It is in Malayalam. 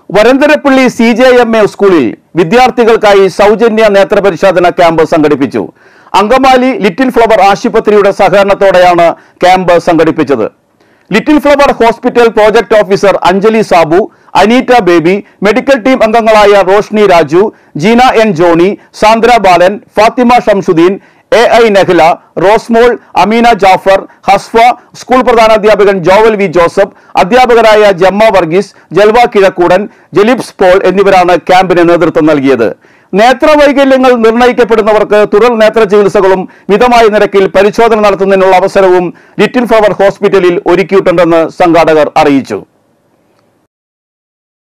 Varantharappilly C J M A സ്കൂളിൽ വിദ്യാർത്ഥികൾക്കായി സൗജന്യ നേത്രപരിശോധന ക്യാമ്പ് സംഘടിപ്പിച്ചു അങ്കമാലി ലിറ്റിൽ ഫ്ലവർ ആശുപത്രിയുടെ സഹകരണത്തോടെയാണ് ക്യാമ്പ് സംഘടിപ്പിച്ചത് Little Flower Hospital project officer Anjali Sabu Aneeta Baby medical team അംഗങ്ങളായ Roshni Raju Jeena N Johny Sandra Balan Fathima Shamsuddin A I Nahla Rosmol Ameena Jafar Hasfa school പ്രധാനാധ്യാപകൻ ജോവൽ വി ജോസഫ് അധ്യാപകരായ ജമ്മ വർഗീസ് ജൽവ കിഴക്കൂടൻ ജലിബ്സ് പോൾ എന്നിവരാണ് ക്യാമ്പിന് നേതൃത്വം നൽകിയത് നേത്രവൈകല്യങ്ങൾ നിർണ്ണയിക്കപ്പെടുന്നവർക്ക് തുടർ നേത്ര ചികിത്സകളും മിതമായ നിരക്കിൽ പരിശോധന നടത്തുന്നതിനുള്ള അവസരവും ലിറ്റിൽ ഫ്ലവർ ഹോസ്പിറ്റലിൽ ഒരുക്കിയിട്ടുണ്ടെന്ന് സംഘാടകർ അറിയിച്ചു